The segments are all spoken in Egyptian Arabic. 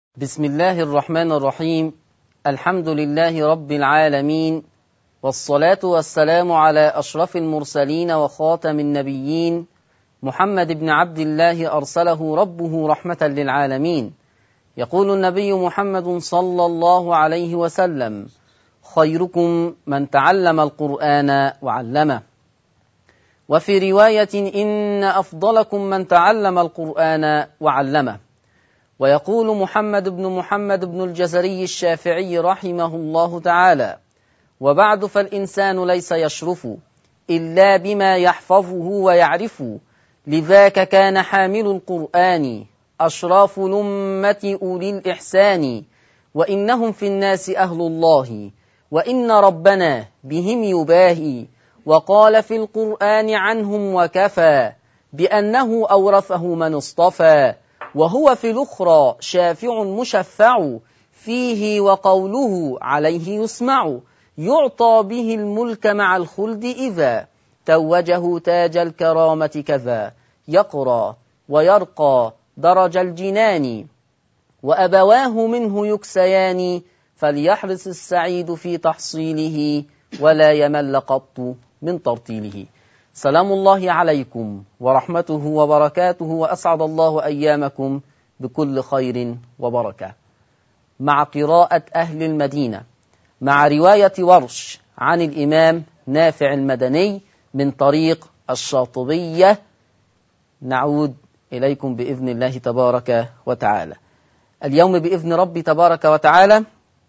بسم الله الرحمن الرحيم الحمد لله رب العالمين والصلاة والسلام على أشرف المرسلين وخاتم النبيين محمد بن عبد الله أرسله ربه رحمة للعالمين يقول النبي محمد صلى الله عليه وسلم خيركم من تعلم القرآن وعلمه وفي رواية إن أفضلكم من تعلم القرآن وعلمه ويقول محمد بن محمد بن الجزري الشافعي رحمه الله تعالى وبعد فالإنسان ليس يشرف إلا بما يحفظه ويعرف لذاك كان حامل القرآن أشراف الأمة أولي الإحسان وإنهم في الناس أهل الله وإن ربنا بهم يباهي وقال في القرآن عنهم وكفى بأنه أورثه من اصطفى وهو في الأخرى شافع مشفع فيه وقوله عليه يسمع يعطى به الملك مع الخلد إذا توجه تاج الكرامة كذا يقرى ويرقى درج الجنان وأبواه منه يكسيان فليحرص السعيد في تحصيله ولا يمل قط من ترتيله سلام الله عليكم ورحمته وبركاته وأسعد الله أيامكم بكل خير وبركة مع قراءة أهل المدينة مع رواية ورش عن الإمام نافع المدني من طريق الشاطبية نعود إليكم بإذن الله تبارك وتعالى اليوم بإذن ربي تبارك وتعالى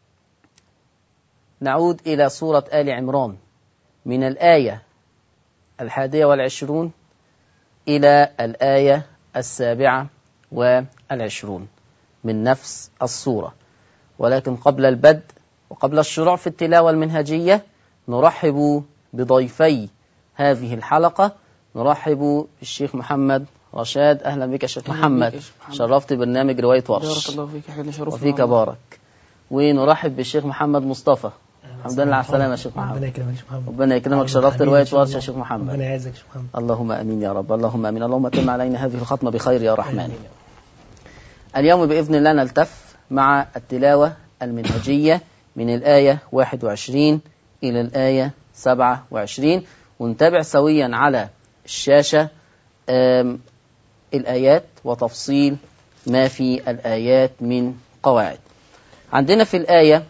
نعود إلى سورة آل عمران من الآية الحادية والعشرون إلى الآية السابعة والعشرون من نفس الصورة ولكن قبل البدء وقبل الشروع في التلاوة المنهجية نرحب بضيفي هذه الحلقة نرحب بالشيخ محمد رشاد أهلا بك شيخ محمد شرفت برنامج رواية ورش بارك الله فيك احنا شرفنا وفيك بارك ونرحب بالشيخ محمد مصطفى الحمد لله على السلامة يا شيخ ربنا محمد يكرمك يا شيخ محمد ربنا يكرمك شرفت حبيبي رواية إن شاء ورش يا الله. شيخ محمد ربنا يعزك يا شيخ محمد اللهم امين يا رب اللهم امين اللهم تم علينا هذه الختمه بخير يا رحمن اليوم باذن الله نلتف مع التلاوه المنهجيه من الايه 21 الى الايه 27 ونتابع سويا على الشاشه آم، الايات وتفصيل ما في الايات من قواعد عندنا في الايه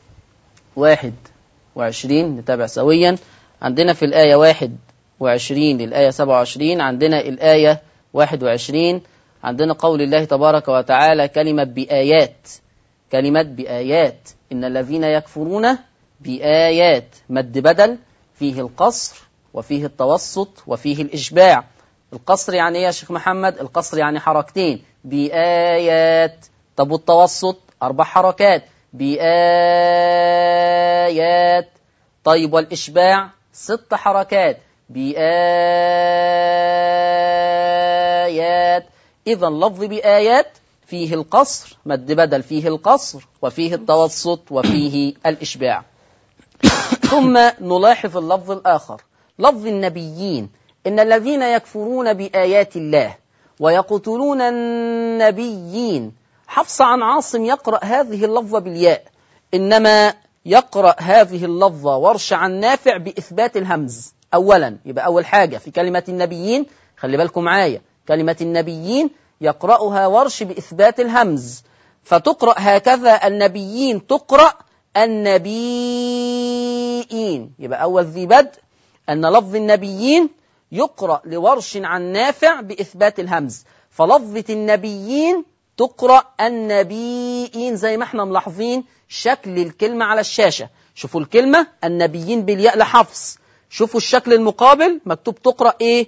21 نتابع سويا عندنا في الآية 21 للآية 27 عندنا الآية 21 عندنا قول الله تبارك وتعالى كلمة بآيات كلمة بآيات إن الذين يكفرون بآيات مد بدل فيه القصر وفيه التوسط وفيه الإشباع القصر يعني إيه يا شيخ محمد القصر يعني حركتين بآيات طب والتوسط أربع حركات بآيات طيب والإشباع ست حركات بآيات إذا لفظ بآيات فيه القصر مد بدل فيه القصر وفيه التوسط وفيه الإشباع ثم نلاحظ اللفظ الآخر لفظ النبيين إن الذين يكفرون بآيات الله ويقتلون النبيين حفص عن عاصم يقرأ هذه اللفظة بالياء إنما يقرأ هذه اللفظة ورش عن نافع بإثبات الهمز أولا يبقى أول حاجة في كلمة النبيين خلي بالكم معايا كلمة النبيين يقرأها ورش بإثبات الهمز فتقرأ هكذا النبيين تقرأ النبيين يبقى أول ذي بدء أن لفظ النبيين يقرأ لورش عن نافع بإثبات الهمز فلفظة النبيين تقرأ النبيين زي ما احنا ملاحظين شكل الكلمة على الشاشة شوفوا الكلمة النبيين بالياء لحفص شوفوا الشكل المقابل مكتوب تقرأ ايه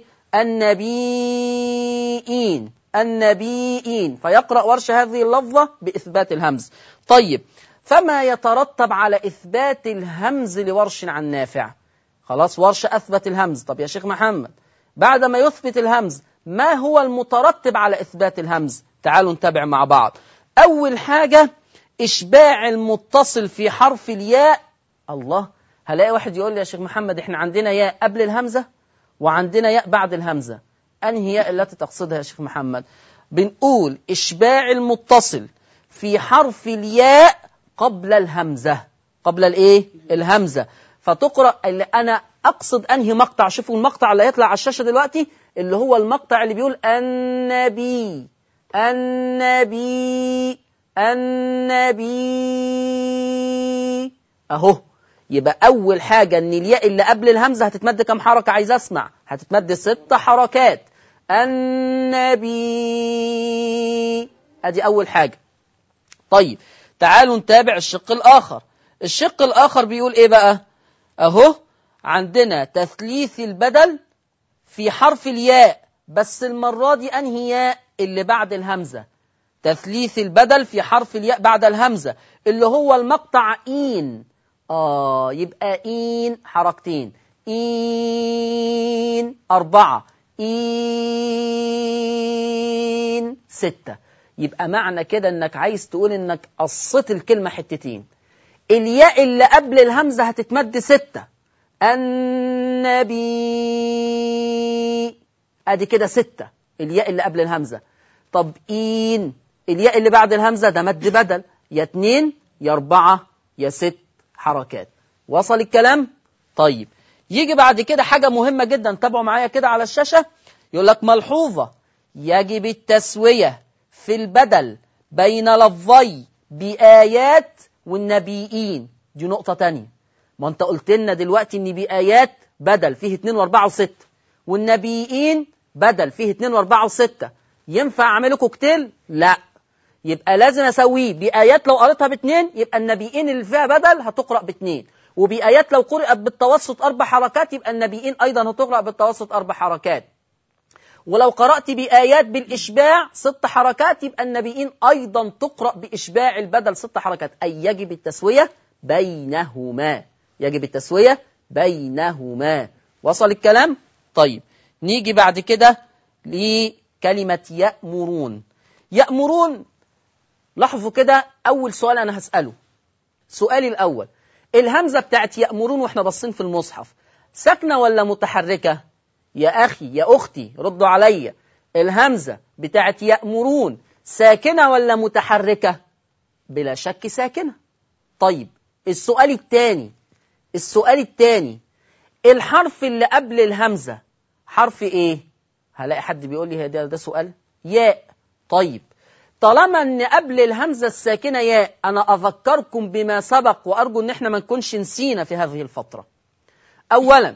النبيين النبيين فيقرأ ورش هذه اللفظة بإثبات الهمز طيب فما يترتب على إثبات الهمز لورش عن نافع خلاص ورش أثبت الهمز طب يا شيخ محمد بعد ما يثبت الهمز ما هو المترتب على إثبات الهمز تعالوا نتابع مع بعض أول حاجة إشباع المتصل في حرف الياء الله هلاقي واحد يقول لي يا شيخ محمد احنا عندنا ياء قبل الهمزة وعندنا ياء بعد الهمزة أنهي ياء التي تقصدها يا شيخ محمد بنقول إشباع المتصل في حرف الياء قبل الهمزة قبل الايه الهمزة فتقرأ اللي أنا أقصد أنهي مقطع شوفوا المقطع اللي هيطلع على الشاشة دلوقتي اللي هو المقطع اللي بيقول النبي النبي النبي أهو يبقى أول حاجة إن الياء اللي قبل الهمزة هتتمد كم حركة عايز أسمع هتتمد ست حركات النبي أدي أول حاجة طيب تعالوا نتابع الشق الآخر الشق الآخر بيقول إيه بقى أهو عندنا تثليث البدل في حرف الياء بس المرة دي أنهي ياء اللي بعد الهمزة تثليث البدل في حرف الياء بعد الهمزة اللي هو المقطع إين آه يبقى إين حركتين إين أربعة إين ستة يبقى معنى كده إنك عايز تقول إنك قصت الكلمة حتتين الياء اللي قبل الهمزة هتتمد ستة النبي ادي كده ستة الياء اللي قبل الهمزة طب إين الياء اللي بعد الهمزة ده مد بدل يا اتنين يا أربعة يا ست حركات وصل الكلام طيب يجي بعد كده حاجة مهمة جدا تابعوا معايا كده على الشاشة يقول لك ملحوظة يجب التسوية في البدل بين لفظي بآيات والنبيين دي نقطة تانية ما انت قلت لنا دلوقتي ان بآيات بدل فيه اتنين واربعة وستة والنبيين بدل فيه اتنين واربعة وستة ينفع اعمله كوكتيل؟ لا يبقى لازم اسويه بآيات لو قريتها باتنين يبقى النبيين اللي فيها بدل هتقرأ باتنين وبآيات لو قرأت بالتوسط أربع حركات يبقى النبيين أيضا هتقرأ بالتوسط أربع حركات ولو قرأت بآيات بالإشباع ست حركات يبقى النبيين أيضا تقرأ بإشباع البدل ست حركات أي يجب التسوية بينهما يجب التسوية بينهما وصل الكلام؟ طيب نيجي بعد كده لكلمة يأمرون يأمرون لاحظوا كده أول سؤال أنا هسأله سؤالي الأول الهمزة بتاعت يأمرون وإحنا باصين في المصحف ساكنة ولا متحركة يا أخي يا أختي ردوا عليا الهمزة بتاعت يأمرون ساكنة ولا متحركة بلا شك ساكنة طيب السؤال الثاني السؤال الثاني الحرف اللي قبل الهمزة حرف ايه هلاقي حد بيقول لي ده, ده سؤال ياء طيب طالما ان قبل الهمزة الساكنة ياء انا اذكركم بما سبق وارجو ان احنا ما نكونش نسينا في هذه الفترة اولا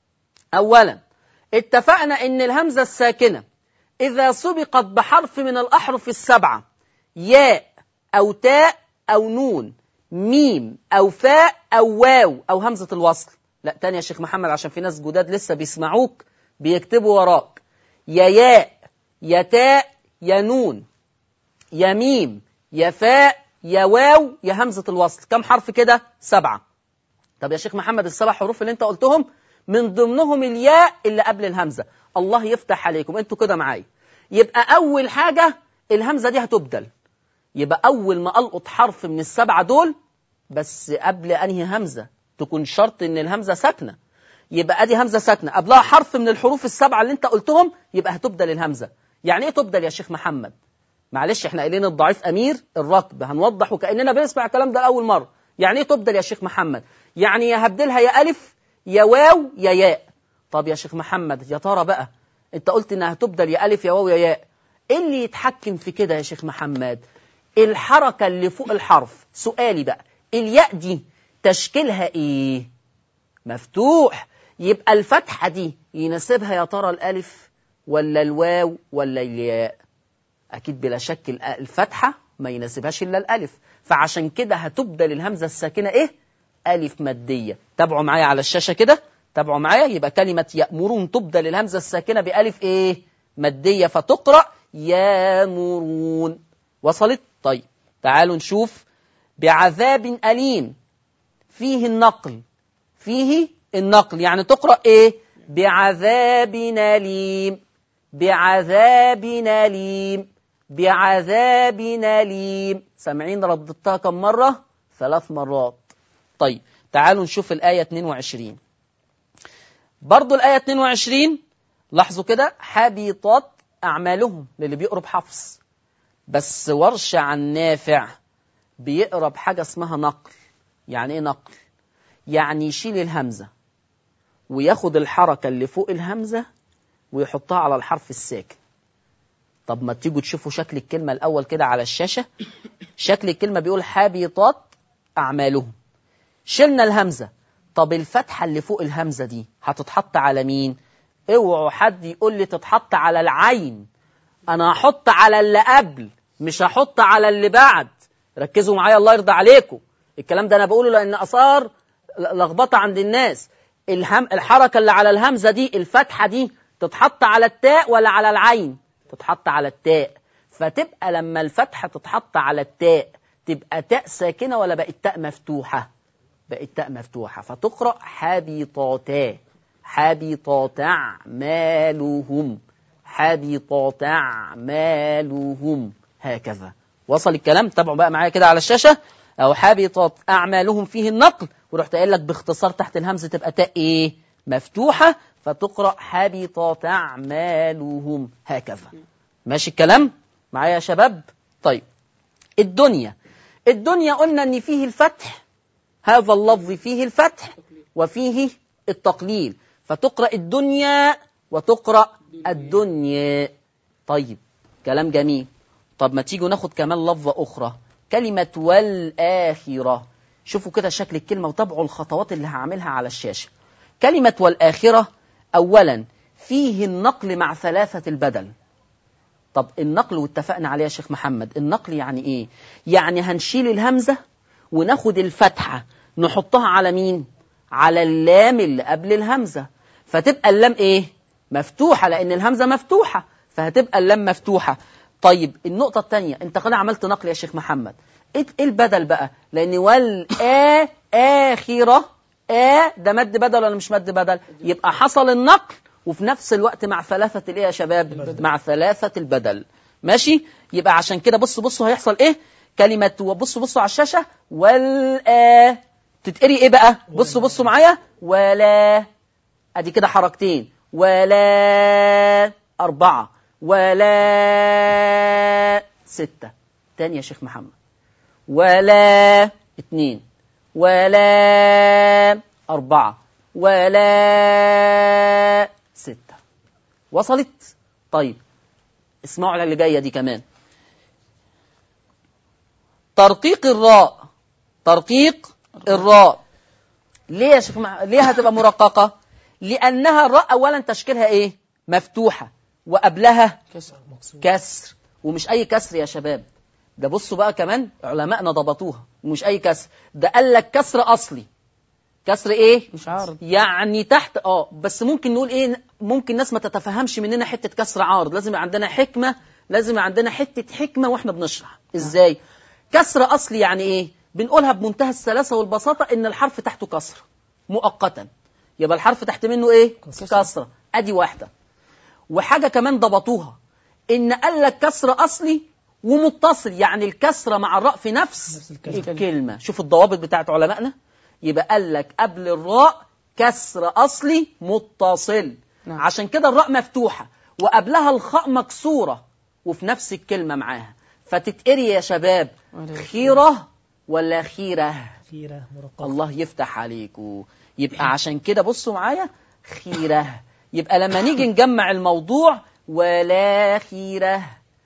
اولا اتفقنا ان الهمزة الساكنة اذا سبقت بحرف من الاحرف السبعة ياء او تاء او نون ميم او فاء او واو او همزة الوصل لا تاني يا شيخ محمد عشان في ناس جداد لسه بيسمعوك بيكتبوا وراك يا ياء يا تاء يا نون يا ميم يا فاء يا واو يا همزة الوصل كم حرف كده سبعة طب يا شيخ محمد السبع حروف اللي انت قلتهم من ضمنهم الياء اللي قبل الهمزة الله يفتح عليكم انتوا كده معايا يبقى أول حاجة الهمزة دي هتبدل يبقى أول ما ألقط حرف من السبعة دول بس قبل أنهي همزة تكون شرط إن الهمزة ساكنة يبقى أدي همزة ساكنة قبلها حرف من الحروف السبعة اللي أنت قلتهم يبقى هتبدل الهمزة يعني إيه تبدل يا شيخ محمد معلش احنا قايلين الضعيف أمير الركب هنوضح وكأننا بنسمع الكلام ده أول مرة يعني إيه تبدل يا شيخ محمد يعني يا هبدلها يا ألف يا واو يا ياء طب يا شيخ محمد يا ترى بقى أنت قلت إنها تبدل يا ألف يا واو يا ياء إيه اللي يتحكم في كده يا شيخ محمد الحركة اللي فوق الحرف سؤالي بقى الياء دي تشكيلها ايه مفتوح يبقى الفتحة دي يناسبها يا ترى الألف ولا الواو ولا الياء أكيد بلا شك الفتحة ما يناسبهاش إلا الألف فعشان كده هتبدل الهمزة الساكنة إيه ألف مادية تابعوا معايا على الشاشة كده تابعوا معايا يبقى كلمة يأمرون تبدل الهمزة الساكنة بألف إيه مادية فتقرأ يامرون وصلت طيب تعالوا نشوف بعذاب أليم فيه النقل فيه النقل يعني تقرأ إيه بعذاب أليم بعذاب أليم بعذاب أليم سامعين رددتها كم مرة ثلاث مرات طيب تعالوا نشوف الآية 22 برضو الآية 22 لاحظوا كده حبطت أعمالهم للي بيقرب حفص بس ورش عن نافع بيقرا بحاجه اسمها نقل يعني ايه نقل يعني يشيل الهمزه وياخد الحركه اللي فوق الهمزه ويحطها على الحرف الساكن طب ما تيجوا تشوفوا شكل الكلمه الاول كده على الشاشه شكل الكلمه بيقول حابطات اعمالهم شلنا الهمزه طب الفتحه اللي فوق الهمزه دي هتتحط على مين اوعوا حد يقول لي تتحط على العين انا هحط على اللي قبل مش هحط على اللي بعد ركزوا معايا الله يرضى عليكم الكلام ده انا بقوله لان اثار لخبطه عند الناس الهم الحركه اللي على الهمزه دي الفتحه دي تتحط على التاء ولا على العين تتحط على التاء فتبقى لما الفتحه تتحط على التاء تبقى تاء ساكنه ولا بقت تاء مفتوحه بقت تاء مفتوحه فتقرا حبيطاتا حبطت اعمالهم حبطت اعمالهم هكذا وصل الكلام تابعوا بقى معايا كده على الشاشه او حبطت اعمالهم فيه النقل ورحت قايل لك باختصار تحت الهمزه تبقى تاء ايه مفتوحه فتقرا حبطت اعمالهم هكذا ماشي الكلام معايا يا شباب طيب الدنيا الدنيا قلنا ان فيه الفتح هذا اللفظ فيه الفتح وفيه التقليل فتقرا الدنيا وتقرا الدنيا طيب كلام جميل طب ما تيجوا ناخد كمان لفظه اخرى كلمه والاخره شوفوا كده شكل الكلمه وتابعوا الخطوات اللي هعملها على الشاشه كلمه والاخره اولا فيه النقل مع ثلاثه البدل طب النقل واتفقنا عليه يا شيخ محمد النقل يعني ايه يعني هنشيل الهمزه وناخد الفتحه نحطها على مين على اللام اللي قبل الهمزه فتبقى اللام ايه مفتوحه لان الهمزه مفتوحه فهتبقى اللام مفتوحه طيب النقطه الثانيه انت كده عملت نقل يا شيخ محمد ايه إيه البدل بقى لان والآ آخرة آ ده مد بدل ولا مش مد بدل يبقى حصل النقل وفي نفس الوقت مع ثلاثة الايه يا شباب مع ثلاثة البدل ماشي يبقى عشان كده بصوا بصوا هيحصل ايه كلمة وبصوا بصوا على الشاشة والآ تتقري ايه بقى بصوا بصوا معايا ولا ادي كده حركتين ولا أربعة ولا ستة تاني يا شيخ محمد ولا اتنين ولا أربعة ولا ستة وصلت طيب اسمعوا على اللي جاية دي كمان ترقيق الراء ترقيق الراء ليه يا شيخ مع... ليه هتبقى مرققة لأنها الراء أولا تشكيلها إيه مفتوحة وقبلها كسر مقصود كسر ومش أي كسر يا شباب ده بصوا بقى كمان علمائنا ضبطوها ومش أي كسر ده قال لك كسر أصلي كسر إيه مش عارض يعني تحت اه بس ممكن نقول ايه ممكن ناس ما تتفهمش مننا حته كسر عارض لازم يبقى عندنا حكمه لازم يبقى عندنا حته حكمه واحنا بنشرح ازاي كسر اصلي يعني ايه بنقولها بمنتهى السلاسه والبساطه ان الحرف تحته كسر مؤقتا يبقى الحرف تحت منه ايه كسرة. كسره ادي واحده وحاجه كمان ضبطوها ان قال لك كسر اصلي ومتصل يعني الكسره مع الراء في نفس, نفس الكلمة. الكلمه شوف الضوابط بتاعت علمائنا يبقى قال لك قبل الراء كسر اصلي متصل نعم. عشان كده الراء مفتوحه وقبلها الخاء مكسوره وفي نفس الكلمه معاها فتتقري يا شباب ولا خيره ولا خيره خيرة مرققة الله يفتح عليكم يبقى عشان كده بصوا معايا خيرة يبقى لما نيجي نجمع الموضوع ولا خيرة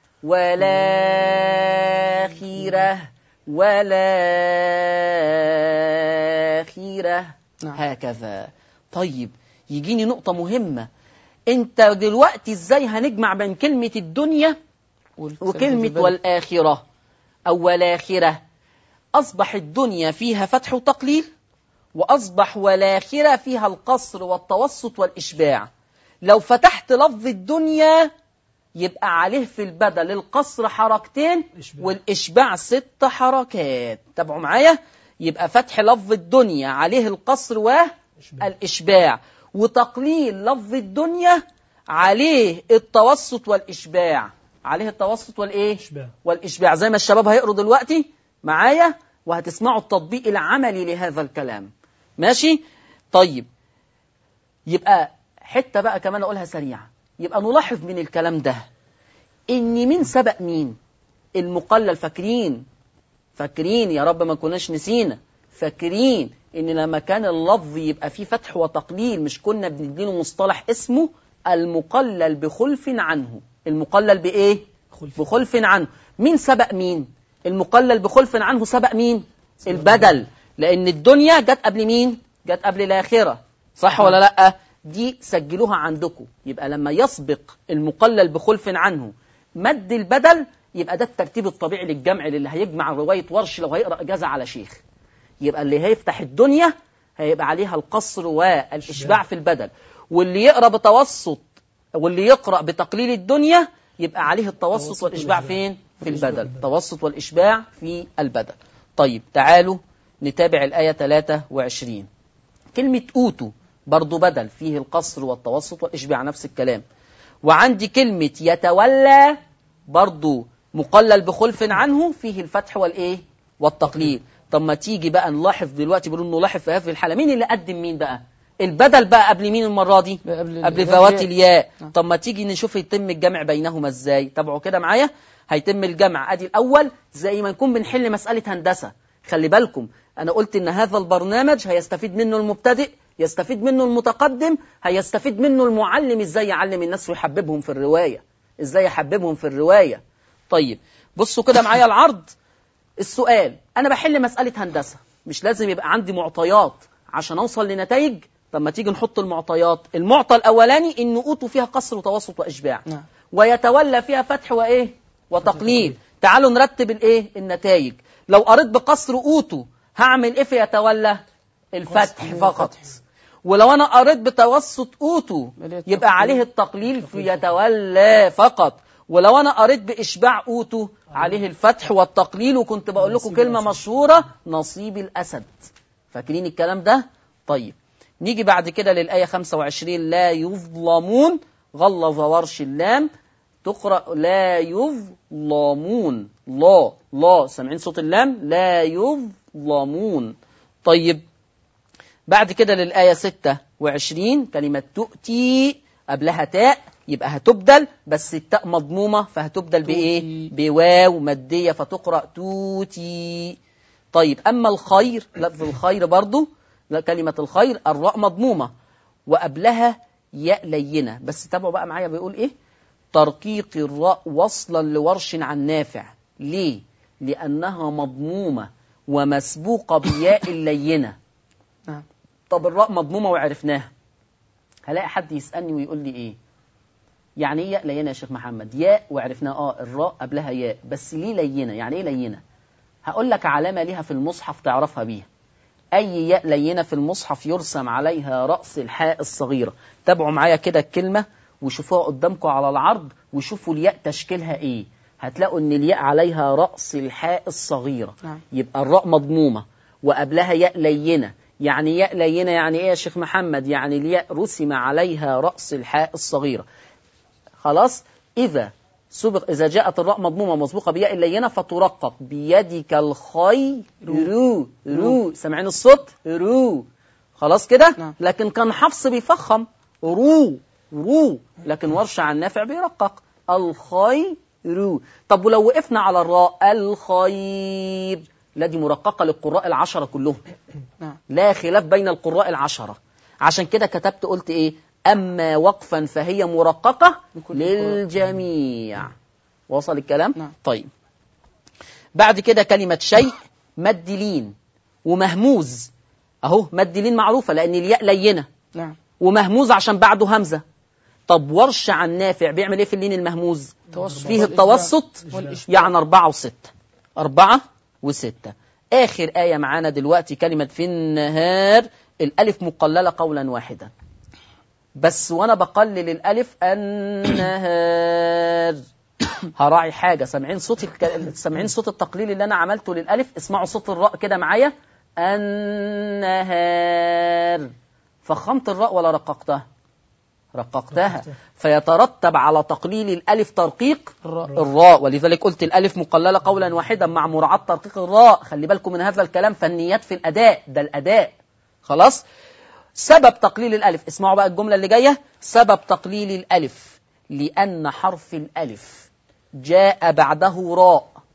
ولا خيرة ولا خيرة نعم. هكذا طيب يجيني نقطة مهمة انت دلوقتي ازاي هنجمع بين كلمة الدنيا وكلمة والآخرة أو والآخرة أصبح الدنيا فيها فتح وتقليل وأصبح والآخرة فيها القصر والتوسط والإشباع لو فتحت لفظ الدنيا يبقى عليه في البدل القصر حركتين إشباع. والإشباع ست حركات تابعوا معايا يبقى فتح لفظ الدنيا عليه القصر إشباع. والإشباع وتقليل لفظ الدنيا عليه التوسط والإشباع عليه التوسط والإيه إشباع. والإشباع زي ما الشباب هيقروا دلوقتي معايا وهتسمعوا التطبيق العملي لهذا الكلام ماشي طيب يبقى حتة بقى كمان أقولها سريعة يبقى نلاحظ من الكلام ده إن مين سبق مين المقلل فاكرين فاكرين يا رب ما كناش نسينا فاكرين ان لما كان اللفظ يبقى فيه فتح وتقليل مش كنا بنديله مصطلح اسمه المقلل بخلف عنه المقلل بايه خلف. بخلف عنه مين سبق مين المقلل بخلف عنه سبق مين البدل لان الدنيا جت قبل مين جت قبل الاخره صح ولا لا دي سجلوها عندكم يبقى لما يسبق المقلل بخلف عنه مد البدل يبقى ده الترتيب الطبيعي للجمع اللي هيجمع روايه ورش لو هيقرا اجازه على شيخ يبقى اللي هيفتح الدنيا هيبقى عليها القصر والاشباع في البدل واللي يقرا بتوسط واللي يقرا بتقليل الدنيا يبقى عليه التوسط توسط والاشباع والإشباع. فين في الإشباع البدل في البدل. التوسط والاشباع في البدل طيب تعالوا نتابع الايه 23 كلمه اوتوا برضو بدل فيه القصر والتوسط والاشباع نفس الكلام وعندي كلمه يتولى برضو مقلل بخلف عنه فيه الفتح والايه والتقليل طب ما تيجي بقى نلاحظ دلوقتي بيقولوا نلاحظ في هذه الحاله مين اللي قدم مين بقى البدل بقى قبل مين المره دي قبل قبل ال- فوات الياء نعم. طب ما تيجي نشوف يتم الجمع بينهما ازاي تابعوا كده معايا هيتم الجمع ادي الاول زي ما نكون بنحل مساله هندسه خلي بالكم انا قلت ان هذا البرنامج هيستفيد منه المبتدئ يستفيد منه المتقدم هيستفيد منه المعلم ازاي يعلم الناس ويحببهم في الروايه ازاي يحببهم في الروايه طيب بصوا كده معايا العرض السؤال انا بحل مساله هندسه مش لازم يبقى عندي معطيات عشان اوصل لنتائج طب ما تيجي نحط المعطيات المعطى الاولاني ان اوتوا فيها قصر وتوسط واشباع نعم. ويتولى فيها فتح وايه وتقليل تعالوا نرتب الايه النتائج لو قريت بقصر اوتوا هعمل ايه في يتولى الفتح قصر فقط وفتح. ولو انا قريت بتوسط اوتوا يبقى يبقى التقليل. عليه التقليل في يتولى فقط ولو انا قريت باشباع اوتوا عليه الفتح والتقليل وكنت بقول لكم نصيب كلمه الأسد. مشهوره نصيب الاسد فاكرين الكلام ده طيب نيجي بعد كده للايه 25 لا يظلمون غلظ ورش اللام تقرا لا يظلمون لا لا سامعين صوت اللام لا يظلمون طيب بعد كده للآية 26 كلمة تؤتي قبلها تاء يبقى هتبدل بس التاء مضمومة فهتبدل بإيه؟ توتي. بواو مادية فتقرأ توتي طيب أما الخير لفظ الخير برضو لا كلمة الخير الراء مضمومة وقبلها ياء لينة بس تابعوا بقى معايا بيقول إيه؟ ترقيق الراء وصلا لورش عن نافع ليه؟ لأنها مضمومة ومسبوقة بياء لينة نعم طب الراء مضمومه وعرفناها هلاقي حد يسالني ويقول لي ايه يعني ايه ياء لينه يا شيخ محمد ياء وعرفناها اه الراء قبلها ياء بس ليه لينه يعني ايه لينه هقول لك علامه ليها في المصحف تعرفها بيها اي ياء لينه في المصحف يرسم عليها راس الحاء الصغيره تابعوا معايا كده الكلمه وشوفوها قدامكم على العرض وشوفوا الياء تشكيلها ايه هتلاقوا ان الياء عليها راس الحاء الصغيره نعم. يبقى الراء مضمومه وقبلها ياء لينه يعني ياء لينه يعني ايه يا شيخ محمد يعني الياء رسم عليها راس الحاء الصغيره خلاص اذا سبق اذا جاءت الراء مضمومه مسبوقه بياء لينه فترقق بيدك الخير رو رو سامعين الصوت رو خلاص كده نعم. لكن كان حفص بيفخم رو رو لكن ورش عن نافع بيرقق الخير طب ولو وقفنا على الراء الخير لا دي مرققه للقراء العشره كلهم نعم لا خلاف بين القراء العشرة عشان كده كتبت قلت ايه اما وقفا فهي مرققة لكل القراء. للجميع وصل الكلام نعم. طيب بعد كده كلمة شيء مد لين ومهموز اهو مد لين معروفة لان الياء لينة نعم ومهموز عشان بعده همزة طب ورش عن نافع بيعمل ايه في اللين المهموز توسط فيه والإشباع. التوسط والإشباع. يعني أربعة وستة أربعة وستة آخر آية معانا دلوقتي كلمة في النهار الألف مقللة قولا واحدا بس وأنا بقلل الألف النهار هراعي حاجة سامعين صوت الك... سامعين صوت التقليل اللي أنا عملته للألف اسمعوا صوت الراء كده معايا النهار فخمت الراء ولا رققتها رققتها فيترتب على تقليل الألف ترقيق الراء الراء ولذلك قلت الألف مقللة قولا واحدا مع مراعاة ترقيق الراء خلي بالكم من هذا الكلام فنيات في الأداء ده الأداء خلاص سبب تقليل الألف اسمعوا بقى الجملة اللي جاية سبب تقليل الألف لأن حرف الألف جاء بعده راء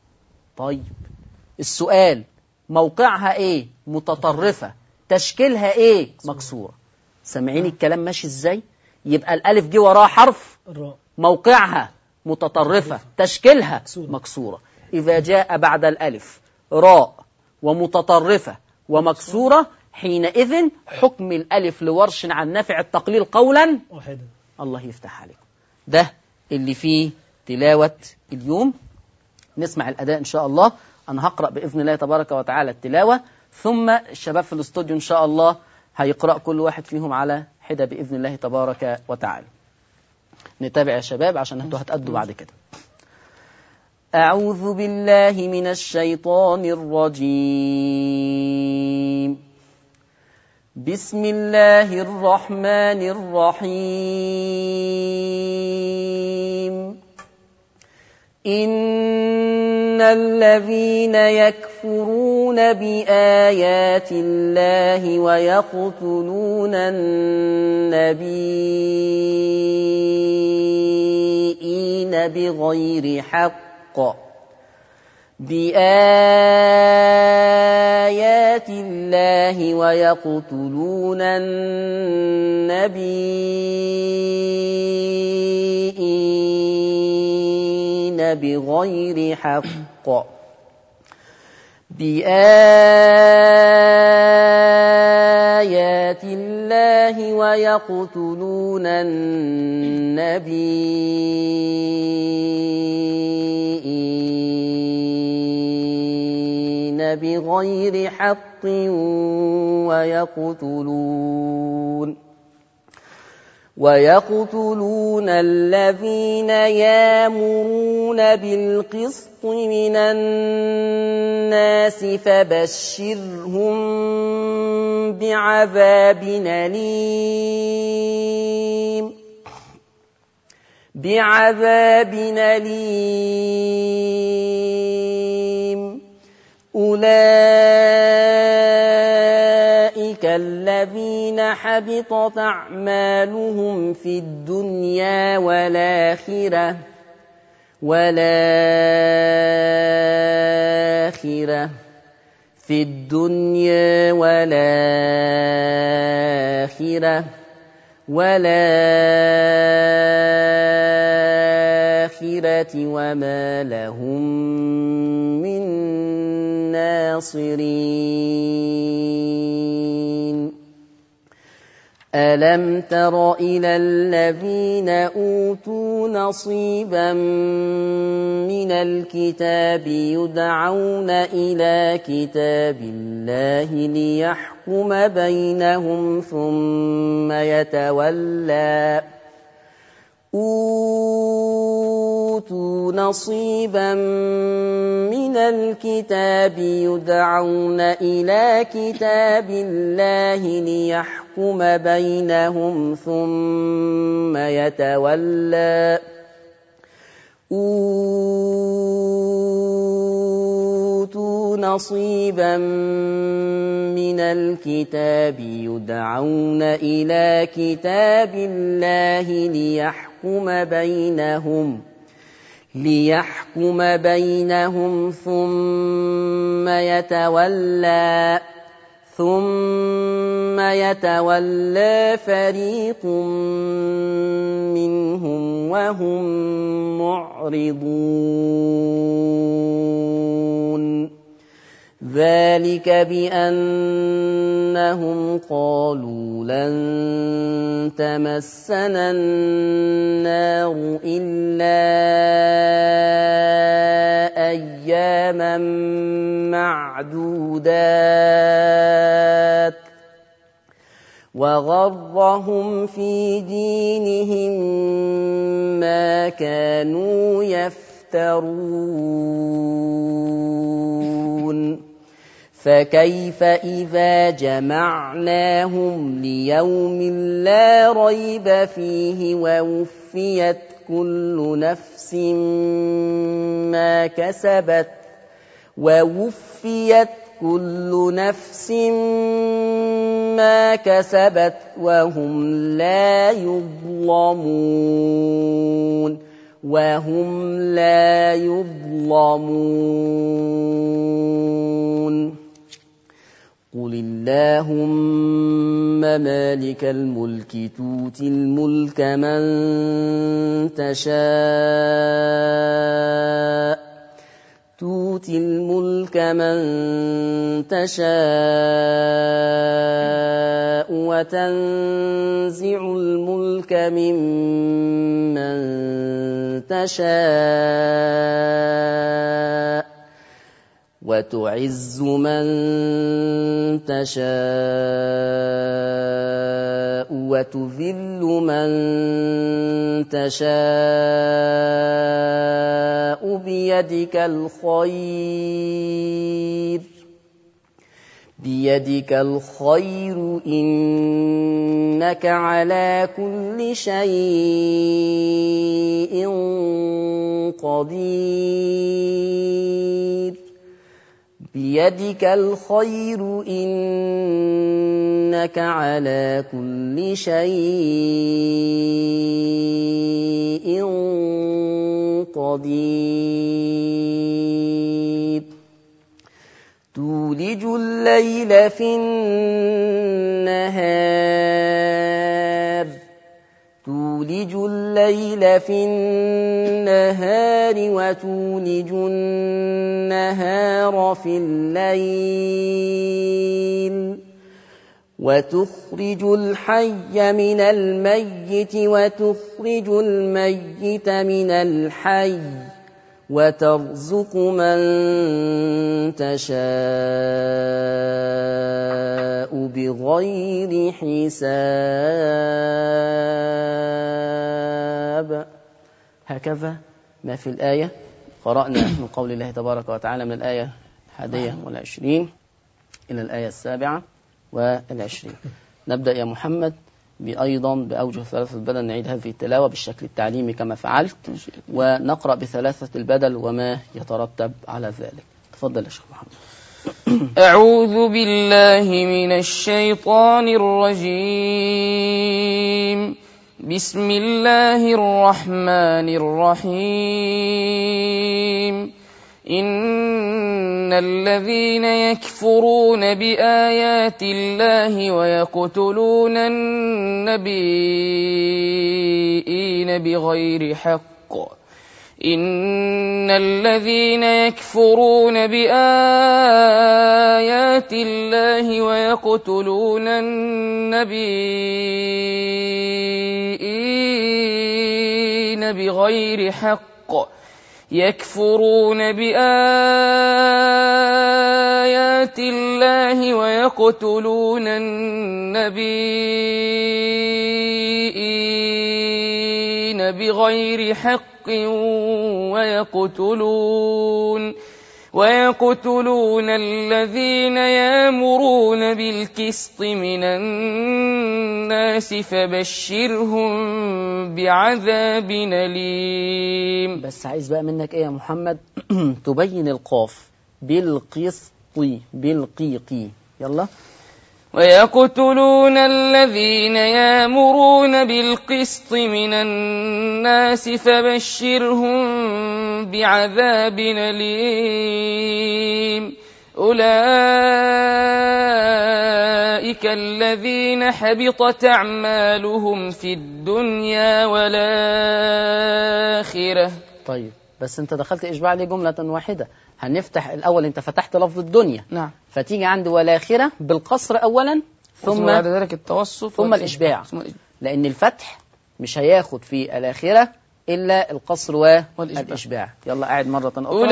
طيب السؤال موقعها ايه متطرفة تشكيلها ايه مكسورة سامعين الكلام ماشي ازاي يبقى الالف دي وراها حرف الراء موقعها متطرفة تشكيلها مكسورة. مكسورة إذا جاء بعد الألف راء ومتطرفة ومكسورة حينئذ حكم الألف لورش عن نافع التقليل قولا واحدا الله يفتح عليكم ده اللي فيه تلاوة اليوم نسمع الأداء إن شاء الله أنا هقرأ بإذن الله تبارك وتعالى التلاوة ثم الشباب في الاستوديو إن شاء الله هيقرأ كل واحد فيهم على حدة بإذن الله تبارك وتعالى نتابع يا شباب عشان انتوا هتأدوا بعد كده أعوذ بالله من الشيطان الرجيم بسم الله الرحمن الرحيم إن الذين يكفرون بآيات الله ويقتلون النبيين بغير حق بآيات الله ويقتلون النبيين بغير حق بآيات الله ويقتلون النبيين بغير حق ويقتلون ويقتلون الذين يامرون بالقسط من الناس فبشرهم بعذاب أليم بعذاب أليم أولئك الذين حبطت أعمالهم في الدنيا والآخرة والآخرة في الدنيا والآخرة والآخرة وما لهم من ناصرين ألم تر إلى الذين أوتوا نصيبا من الكتاب يدعون إلى كتاب الله ليحكم بينهم ثم يتولى أوتوا نصيبا من الكتاب يدعون إلى كتاب الله ليحكم بينهم ثم يتولى أوتوا نصيبا من الكتاب يدعون إلى كتاب الله ليحكم بينهم ليحكم بينهم ثم يتولى ثم يتولى فريق منهم وهم معرضون ذلك بأنهم قالوا لن تمسنا النار إلا أياما معدودات وغرهم في دينهم ما كانوا يفترون فكيف إذا جمعناهم ليوم لا ريب فيه ووفيت كل نفس ما كسبت ووفيت كل نفس ما كسبت وهم لا يظلمون وهم لا يظلمون قل اللهم مالك الملك تؤتي الملك من تشاء تؤتي الملك من تشاء وتنزع الملك ممن تشاء وتعز من تشاء وتذل من تشاء بيدك الخير بيدك الخير إنك على كل شيء قدير بيدك الخير إنك على كل شيء قدير تولج الليل في النهار تولج الليل في النهار وتولج النهار في الليل وتخرج الحي من الميت وتخرج الميت من الحي وترزق من تشاء بغير حساب هكذا ما في الآية قرأنا من قول الله تبارك وتعالى من الآية الحادية والعشرين إلى الآية السابعة والعشرين نبدأ يا محمد أيضا بأوجه ثلاثة البدل نعيد هذه التلاوة بالشكل التعليمي كما فعلت ونقرأ بثلاثة البدل وما يترتب على ذلك تفضل يا شيخ محمد أعوذ بالله من الشيطان الرجيم بسم الله الرحمن الرحيم إن الذين يكفرون بآيات الله ويقتلون النبيين بغير حق إن الذين يكفرون بآيات الله ويقتلون النبيين بغير حق يكفرون بآيات الله ويقتلون النبيين بغير حق ويقتلون ويقتلون الذين يامرون بالقسط من الناس فبشرهم بعذاب أليم بس عايز بقى منك ايه يا محمد تبين القاف بالقسط بالقيقي يلا ويقتلون الذين يامرون بالقسط من الناس فبشرهم بعذاب أليم أولئك الذين حبطت أعمالهم في الدنيا والآخرة طيب بس انت دخلت اشباع ليه جملة واحدة هنفتح الاول انت فتحت لفظ الدنيا نعم فتيجي عند والآخرة بالقصر اولا ثم بعد ذلك التوسط ثم الإشباع ثم الإشباع. لأن الفتح مش هياخد في الآخرة إلا القصر والإشباع يلا قاعد مرة أخرى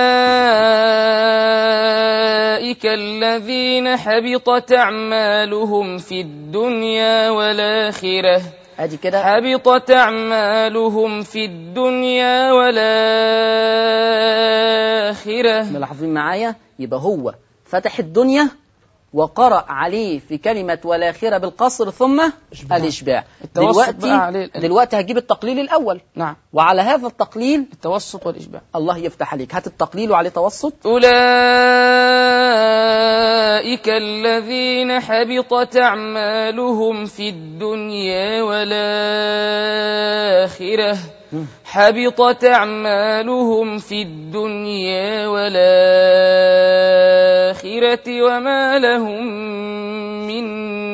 أولئك الذين حبطت أعمالهم في الدنيا والآخرة أدي كده حبطت أعمالهم في الدنيا والآخرة ملاحظين معايا يبقى هو فتح الدنيا وقرأ عليه في كلمة والآخرة بالقصر ثم إشباع. الإشباع التوسط دلوقتي بقى عليه الآن. دلوقتي هجيب التقليل الأول نعم وعلى هذا التقليل التوسط والإشباع الله يفتح عليك هات التقليل وعليه توسط أولئك الذين حبطت أعمالهم في الدنيا والآخرة مم. حبطت أعمالهم في الدنيا والآخرة وما لهم من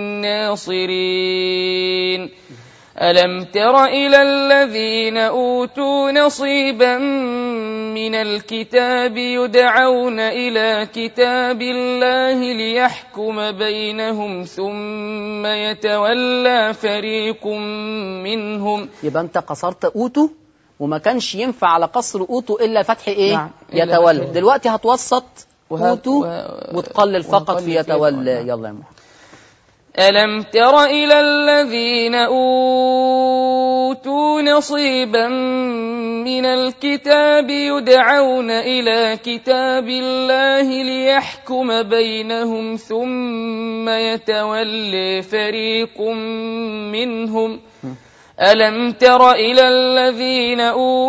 ناصرين ألم تر إلى الذين أوتوا نصيبا من الكتاب يدعون إلى كتاب الله ليحكم بينهم ثم يتولى فريق منهم يبقى انت قصرت اوتو وما كانش ينفع على قصر اوتو الا فتح ايه نعم، إلا يتولى فتح. دلوقتي هتوسط وهت- اوتو و- وتقلل فقط ونقلل في في يتولى يتولى. يلا يا محمد ألم تر إلى الذين أوتوا نصيبا من الكتاب يدعون إلى كتاب الله ليحكم بينهم ثم يتولي فريق منهم ألم تر إلى الذين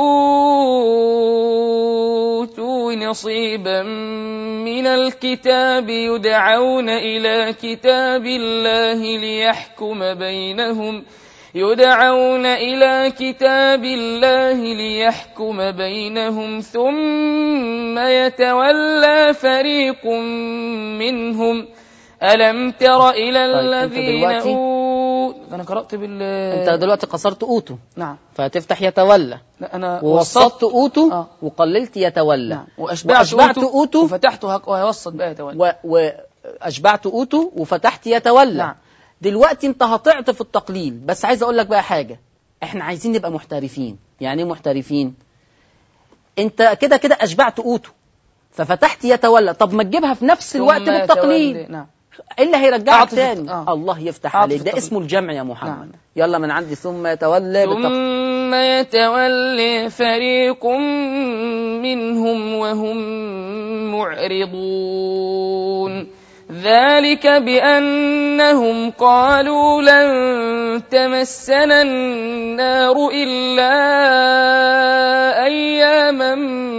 أوتوا نصيبا من الكتاب يدعون إلى كتاب الله ليحكم بينهم يدعون إلى كتاب الله ليحكم بينهم ثم يتولى فريق منهم ألم تر إلى طيب، أنت الذين دلوقتي- أوتوا أنا قرأت بال انت دلوقتي قصرت اوتو نعم فهتفتح يتولى لا أنا ووسطت اوتو آه. وقللت يتولى نعم وأشبعت, وأشبعت أوتو, أوتو وفتحته هك- وهيوسط بقى يتولى و... واشبعت اوتو وفتحت يتولى نعم. دلوقتي انت هتعطف في التقليل بس عايز اقول لك بقى حاجه احنا عايزين نبقى محترفين يعني ايه محترفين انت كده كده اشبعت اوتو ففتحت يتولى طب ما تجيبها في نفس الوقت ثم بالتقليل يتولى. نعم ايه اللي هيرجعك أعطف تاني الت- آه. الله يفتح أعطف عليك ده التقليل. اسمه الجمع يا محمد نعم. يلا من عندي ثم يتولى بالتقليل ثم يتولي فريق منهم وهم معرضون ذلك بأنهم قالوا لن تمسنا النار إلا أياما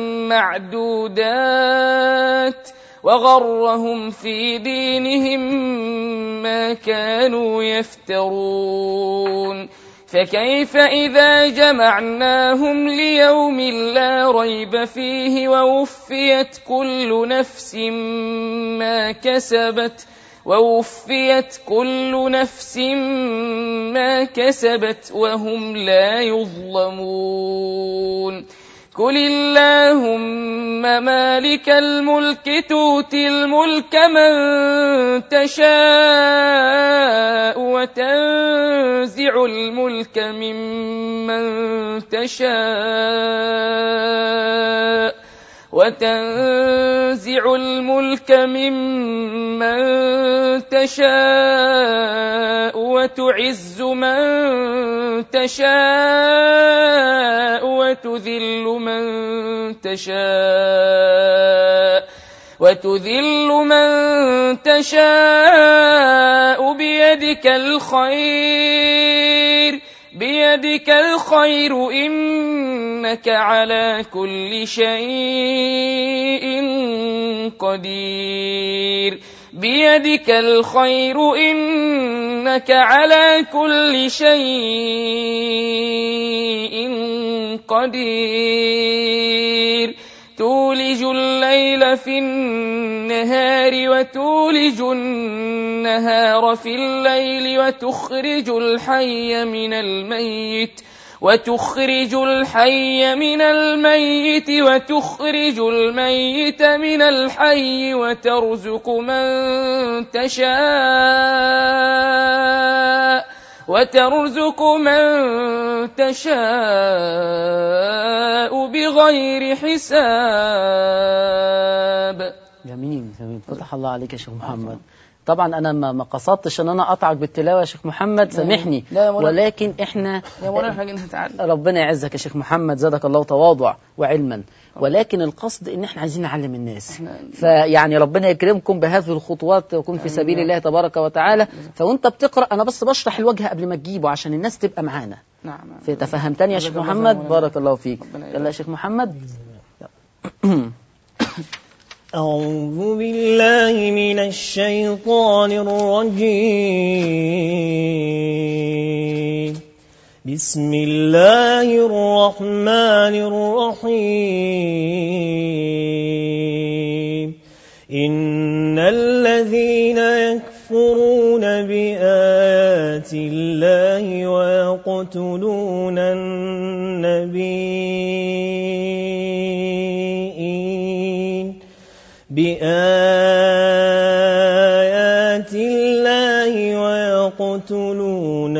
معدودات وغرهم في دينهم ما كانوا يفترون فكيف إذا جمعناهم ليوم لا ريب فيه ووفيت كل نفس ما كسبت ووفيت كل نفس ما كسبت وهم لا يظلمون قل اللهم مالك الملك تؤتي الملك من تشاء وتنزع الملك ممن تشاء وتنزع الملك ممن تشاء وتعز من تشاء وتذل من تشاء وتذل من تشاء بيدك الخير بيدك الخير إنك على كل شيء قدير بيدك الخير إنك على كل شيء قدير تولج الليل في النهار وتولج النهار في الليل وتخرج الحي من الميت وتخرج الحي من الميت وتخرج الميت من الحي وترزق من تشاء وترزق من تشاء بغير حساب جميل جميل فتح الله عليك يا شيخ محمد طبعا انا ما ما قصدتش ان انا اقطعك بالتلاوه يا شيخ محمد سامحني لا يا مولانا. ولكن احنا يا مولانا احنا جينا نتعلم ربنا يعزك يا شيخ محمد زادك الله تواضع وعلما ولكن القصد ان احنا عايزين نعلم الناس فيعني ربنا يكرمكم بهذه الخطوات ويكون في سبيل الله تبارك وتعالى فوانت بتقرا انا بس بشرح الوجه قبل ما تجيبه عشان الناس تبقى معانا نعم فتفهمتني يا شيخ جزاك الله محمد خيرا. بارك الله فيك ربنا يلا يا شيخ محمد أعوذ بالله من الشيطان الرجيم بسم الله الرحمن الرحيم إن الذين يكفرون بآيات الله ويقتلون النبيين بآيات الله ويقتلون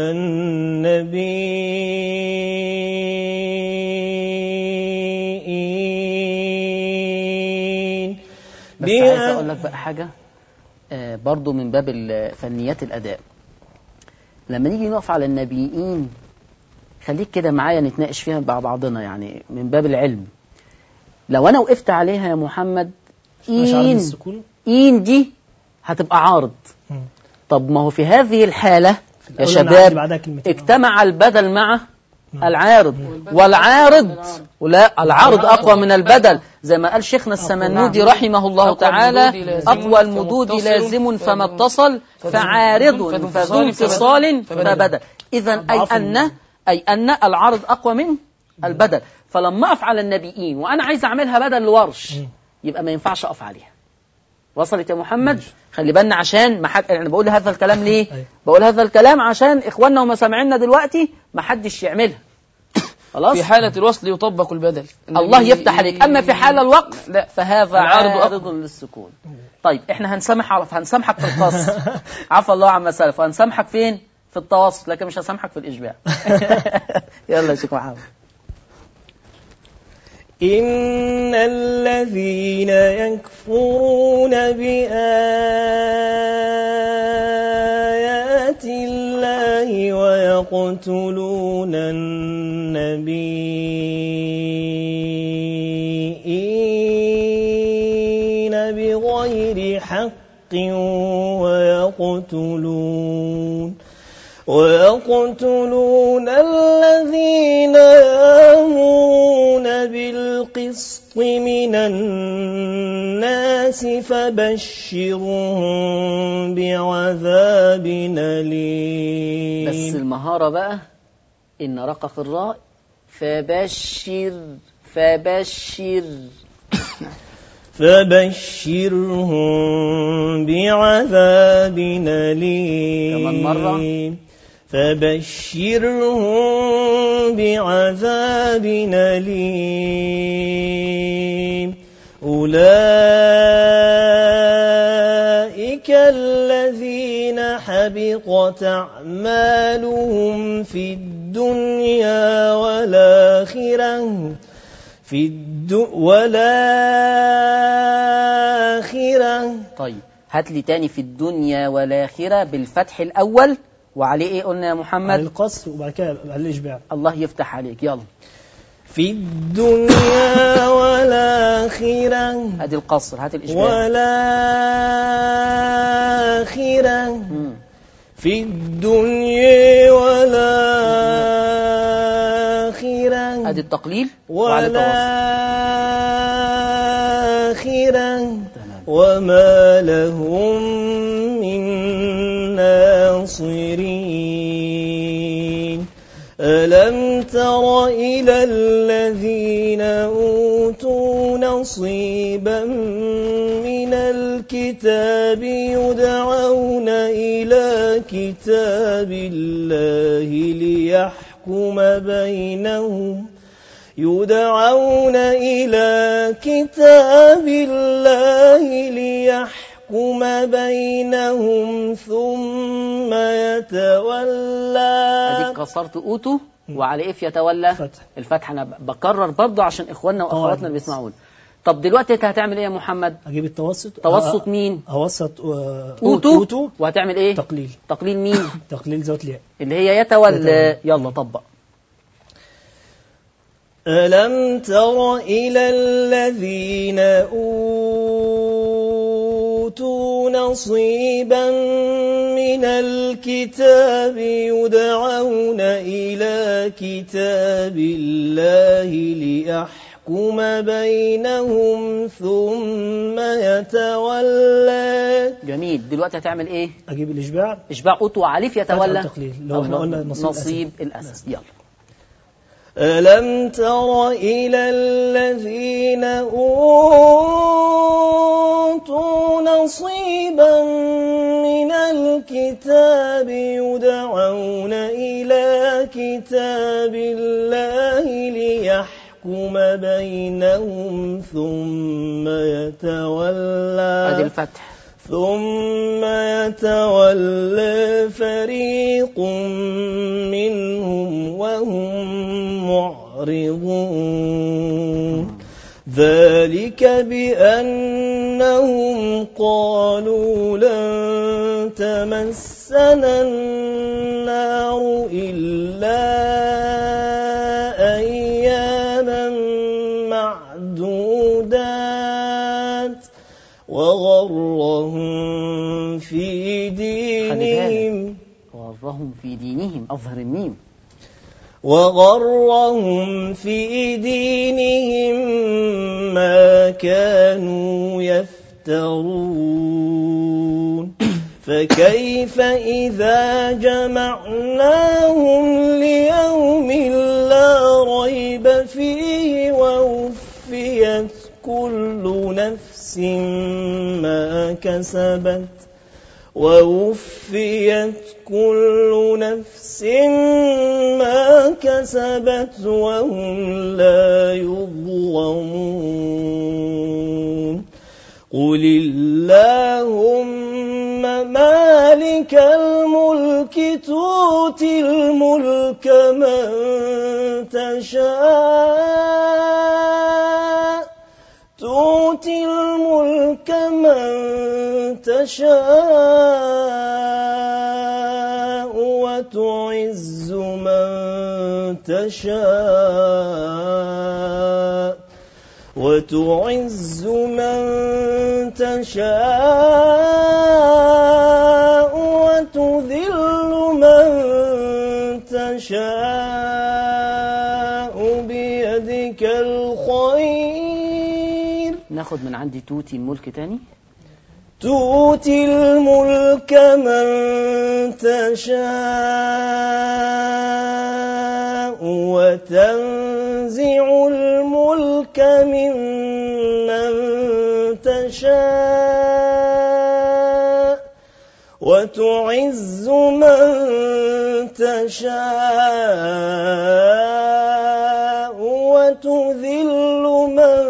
النبيين بس عايز اقول لك بقى حاجه آه، برضو من باب ال- فنيات الاداء لما نيجي نقف على النبيين خليك كده معايا نتناقش فيها مع بعضنا يعني من باب العلم لو انا وقفت عليها يا محمد مش عارف إين السكون إين دي هتبقى عارض مم. طب ما هو في هذه الحالة يا الأولى أنا عندي شباب بعدها كلمتين. اجتمع البدل مع مم. العارض والعارض ولا العارض أقوى من البدل زي ما قال شيخنا السمنودي رحمه الله أقوى تعالى المدود لازم أقوى المدود فمتصل لازم فما فما- اتصل فعارض فذو فذو انفصال انفصال فبدل. فبدل إذا أي أضعاف أن أي أن العارض أقوى من البدل فلما أقف على النبيين وأنا عايز أعملها بدل لورش مم. يبقى ما ينفعش أقف عليها وصلت يا محمد خلي بالنا عشان ما حد انا بقول هذا الكلام ليه أيوة. بقول هذا الكلام عشان اخواننا وما سامعيننا دلوقتي ما حدش يعملها خلاص في حالة الوصل يطبق البدل الله يفتح عليك اما في حال الوقف لا فهذا العارض عارض للسكون طيب احنا هنسامح على هنسامحك في القصر عفى الله عما سلف وهنسامحك فين في التوسط لكن مش هسامحك في الاشباع يلا يا شيخ محمد إن الذين يكفرون بآيات الله ويقتلون النبيين بغير حق ويقتلون ويقتلون الذين يأمرون بالقسط من الناس فبشرهم بعذاب أليم بس المهارة بقى إن رقق الراء فبشر فبشر فبشرهم بعذاب أليم كمان مرة. فبشرهم بعذاب أليم أولئك الذين حبطت أعمالهم في الدنيا والآخرة في الد... والآخرة طيب هات لي تاني في الدنيا والآخرة بالفتح الأول وعليه إيه قلنا يا على محمد القصر وبعد كده على الإشباع الله يفتح عليك يلا في الدنيا والآخرة ادي القصر هات الإشباع والآخرة مم. في الدنيا والآخرة ادي التقليل وعلى التواصل والآخرة تمام. وما لهم من ناصرين ألم تر إلى الذين أوتوا نصيبا من الكتاب يدعون إلى كتاب الله ليحكم بينهم يدعون إلى كتاب الله ليحكم بينهم ثم يتولى اديك كسرت اوتو وعلى ايه يتولى فتح. الفتح انا بكرر برضه عشان اخواننا واخواتنا اللي عادي. بيسمعون طب دلوقتي انت هتعمل ايه يا محمد أجيب التوسط توسط مين أوسط آه، اوتو أوتو وهتعمل ايه تقليل تقليل مين تقليل ذات الياء اللي هي يتولى يتولى. يلا طبق ألم تر إلى الذين أوتوا نصيبا من الكتاب يدعون إلى كتاب الله ليحكم بينهم ثم يتولى جميل دلوقتي هتعمل ايه أجيب الإشباع اشباع قوت وعليف يتولى التقليل. لو احنا قلنا نصيب نصيب الاسد يلا ألم تر إلى الذين أوتوا نصيبا من الكتاب يدعون إلى كتاب الله ليحكم بينهم ثم ادي يتولى الفتح ثم يتولى فريق منهم وهم معرضون ذلك بأنهم قالوا لن تمسنا النار إلا أياما معدودات وغرهم في دينهم وغرهم في دينهم اظهر الميم وغرهم في دينهم ما كانوا يفترون فكيف إذا جمعناهم ليوم لا ريب فيه ووفيت كل نفس ما كسبت ووفيت كل نفس ما كسبت وهم لا يظلمون قل اللهم مالك الملك تؤتي الملك من تشاء تؤتي الملك من تشاء وتعز من تشاء وتعز من تشاء وتذل من تشاء بيدك الخير ناخد من عندي توتي الملك تاني تؤتي الملك من تشاء وتنزع الملك ممن تشاء وتعز من تشاء وتذل من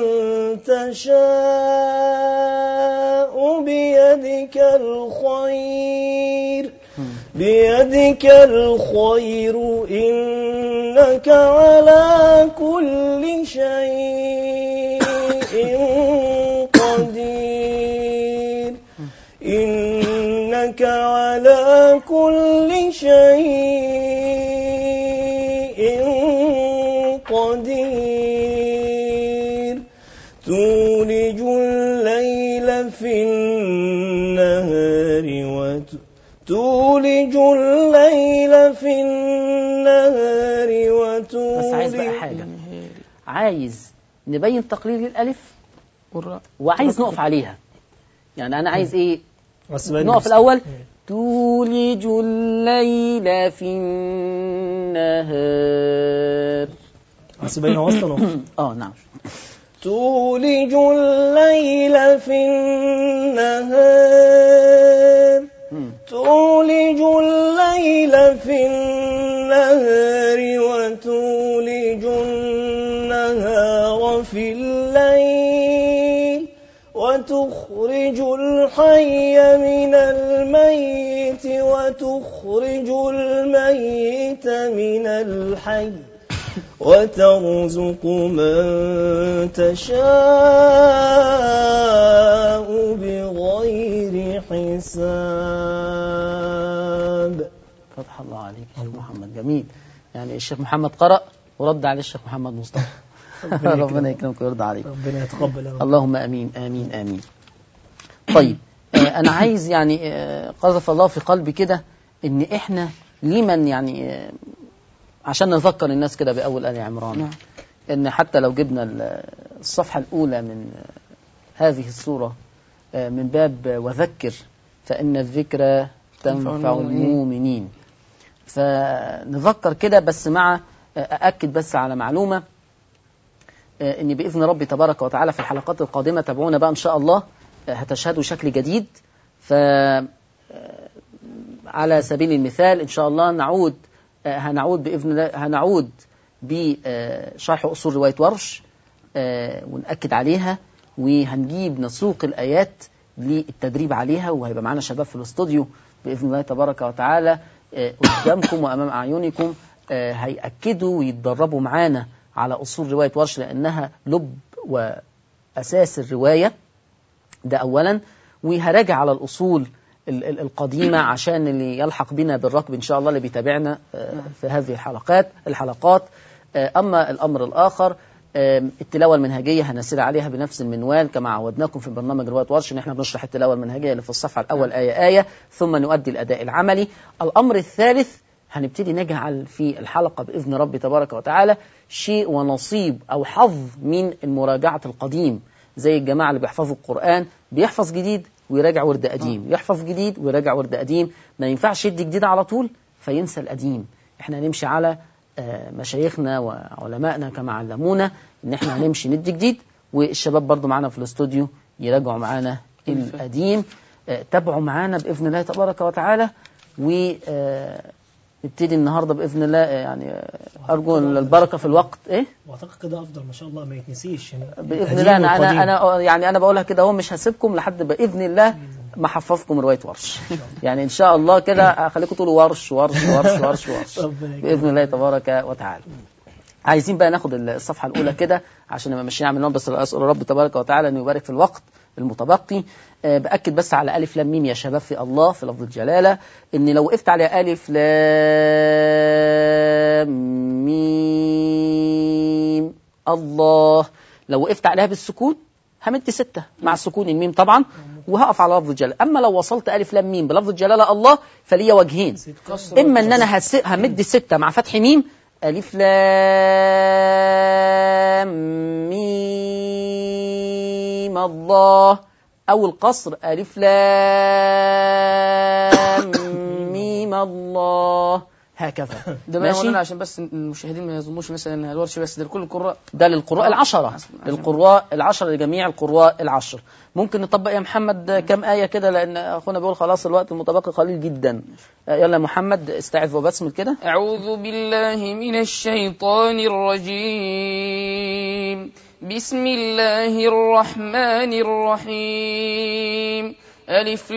تشاء بيدك الخير بيدك الخير إنك على كل شيء قدير إنك على كل شيء قدير تولج الليل في النهار وت... تولج الليل في النهار وتولج بس عايز بقى حاجة عايز نبين تقليل الألف والراء وعايز نقف عليها يعني أنا عايز إيه بس بقى نقف نفس- الأول تولج الليل في النهار بس بين وسطا وقف. اه نعم تولج الليل في النهار مم. تولج الليل في النهار وتولج النهار في الليل وتخرج الحي من الميت وتخرج الميت من الحي وترزق من تشاء بغير حساب فتح الله عليك يا شيخ محمد جميل يعني الشيخ محمد قرأ ورد عليه الشيخ محمد مصطفى ربنا يكرمك ويرضى عليك ربنا يتقبل يا رب. اللهم امين امين امين طيب آه، انا عايز يعني آه، قذف الله في قلبي كده ان احنا لمن يعني آه، عشان نذكر الناس كده باول ال عمران نعم. ان حتى لو جبنا ال- الصفحه الاولى من آه، هذه السوره آه، من باب وذكر فإن الذكرى تنفع المؤمنين. المؤمنين فنذكر كده بس مع آه، أأكد بس على معلومة آه، إن بإذن ربي تبارك وتعالى في الحلقات القادمة تابعونا بقى إن شاء الله آه، هتشهدوا شكل جديد ف آه، على سبيل المثال إن شاء الله نعود آه، هنعود بإذن الله هنعود بشرح أصول رواية ورش آه، ونأكد عليها وهنجيب نسوق الآيات للتدريب عليها وهيبقى معانا شباب في الاستوديو بإذن الله تبارك وتعالى آه، قدامكم وأمام أعينكم آه، هيأكدوا ويتدربوا معانا على أصول رواية ورش لأنها لب وأساس الرواية ده أولا وهراجع على الأصول ال- ال- القديمة عشان اللي يلحق بنا بالركب إن شاء الله اللي بيتابعنا آه، في هذه الحلقات الحلقات آه، أما الأمر الآخر آم، التلاوة المنهجية هنسير عليها بنفس المنوال كما عودناكم في برنامج رواية ورش إن احنا بنشرح التلاوة المنهجية اللي في الصفحة الأول آية آية ثم نؤدي الأداء العملي الأمر الثالث هنبتدي نجعل في الحلقة بإذن ربي تبارك وتعالى شيء ونصيب أو حظ من المراجعة القديم زي الجماعة اللي بيحفظوا القرآن بيحفظ جديد ويراجع ورد قديم يحفظ جديد ويراجع ورد قديم ما ينفعش يدي جديد على طول فينسى القديم احنا هنمشي على آه، مشايخنا وعلمائنا كما علمونا ان انا هنمشي ندي جديد والشباب برضو معانا في الاستوديو يراجعوا معانا القديم آه، تابعوا معانا باذن الله تبارك وتعالى و آه، نبتدي النهارده باذن الله آه، يعني آه، ارجو البركه في الوقت ايه واعتقد كده افضل ما شاء الله ما يتنسيش يعني باذن القديم الله انا والقديم. انا انا يعني انا بقولها كده اهو مش هسيبكم لحد باذن الله ما احفظكم روايه ورش يعني ان شاء الله كده اخليكم تقولوا ورش ورش ورش ورش ورش ربنا يكرمك. باذن الله تبارك وتعالى عايزين بقى ناخد الصفحه الاولى كده عشان نبقى ماشيين على بس اسال رب تبارك وتعالى ان يبارك في الوقت المتبقي آه، باكد بس على الف لام ميم يا شباب في الله في لفظ الجلاله ان لو وقفت على الف لام ميم الله لو وقفت عليها بالسكون همد ستة مع سكون الميم طبعا وهقف على لفظ الجلالة أما لو وصلت ألف لام ميم بلفظ الجلالة الله فليا وجهين إما أن أنا هس- همد ستة مع فتح ميم ألف لام ميم الله أو القصر ألف لام ميم الله هكذا ده بقى ماشي؟ مولانا عشان بس المشاهدين ما يظنوش مثلا ان الورش بس ده لكل القراء ده للقراء العشرة للقراء العشرة لجميع القراء العشر ممكن نطبق يا محمد كم آية كده لأن أخونا بيقول خلاص الوقت المتبقي قليل جدا آه، يلا يا محمد استعذ وبسمل كده أعوذ بالله من الشيطان الرجيم بسم الله الرحمن الرحيم ألف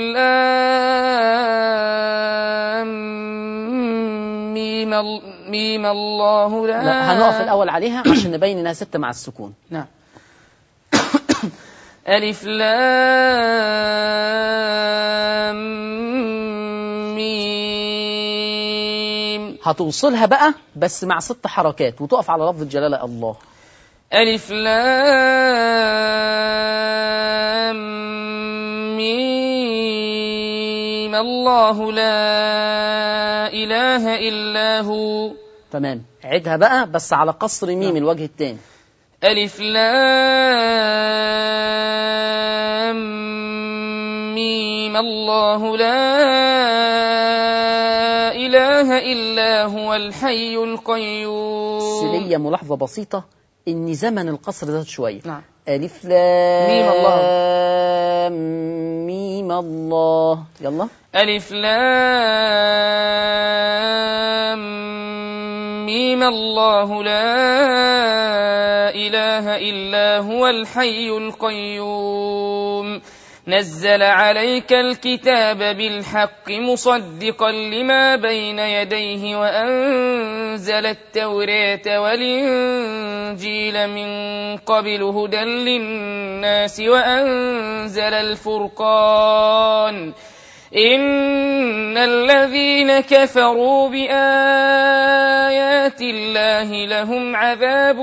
لام ميم ال- ميم الله لا, لا هنقف الأول عليها عشان نبين إنها ستة مع السكون نعم ألف لام ميم هتوصلها بقى بس مع ست حركات وتقف على لفظ الجلالة الله ألف لام ميم الله لا إله إلا هو تمام عيدها بقى بس على قصر ميم الوجه الثاني ألف لام ميم الله لا إله إلا هو الحي القيوم سلية ملاحظة بسيطة إن زمن القصر زاد شوية نعم ألف لام ميم الله. ميم الله يلا ألف لام ميم الله لا إله إلا هو الحي القيوم نزل عليك الكتاب بالحق مصدقا لما بين يديه وأنزل التوراة والإنجيل من قبل هدى للناس وأنزل الفرقان إن الذين كفروا بآيات الله لهم عذاب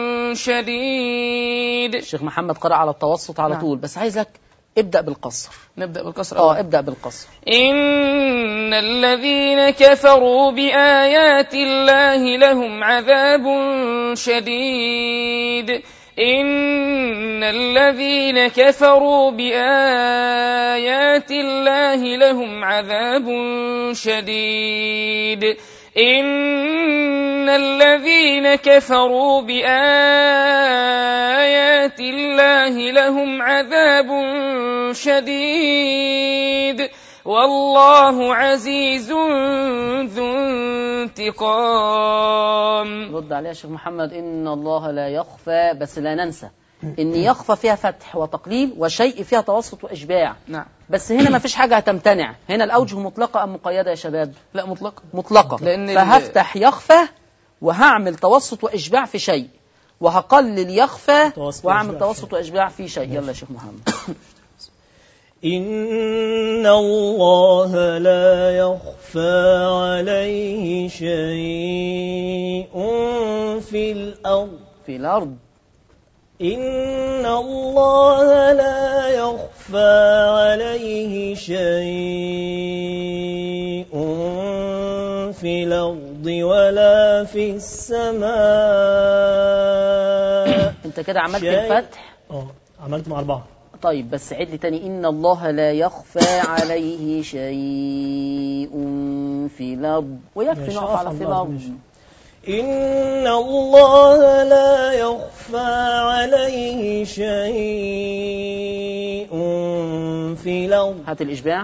شديد الشيخ محمد قرأ على التوسط على نعم. طول بس عايزك ابدأ بالقصر نبدأ بالكسر اه ابدأ بالقصر إن الذين كفروا بآيات الله لهم عذاب شديد إن الذين كفروا بآيات الله لهم عذاب شديد إن الذين كفروا بآيات الله لهم عذاب شديد والله عزيز ذو انتقام رد عليها شيخ محمد إن الله لا يخفى بس لا ننسى إن يخفى فيها فتح وتقليل وشيء فيها توسط وإشباع نعم بس هنا ما فيش حاجة هتمتنع هنا الأوجه مطلقة أم مقيدة يا شباب لا مطلق مطلقة لأن ال- فهفتح يخفى وهعمل توسط وإشباع في شيء وهقلل يخفى توسط وأعمل وإشباع في توسط وإشباع في شيء يلا يا شيخ محمد إن الله لا يخفى عليه شيء في الأرض في الأرض إن الله لا يخفى عليه شيء في الأرض ولا في السماء أنت كده عملت شيء. الفتح اه عملت مع أربعة طيب بس عد لي تاني إن الله لا يخفى عليه شيء في الأرض ويكفي ماشي، نقف أقف على على في الأرض، الأرض ماشي. إن الله لا يخفى عليه شيء في الأرض هات الإشباع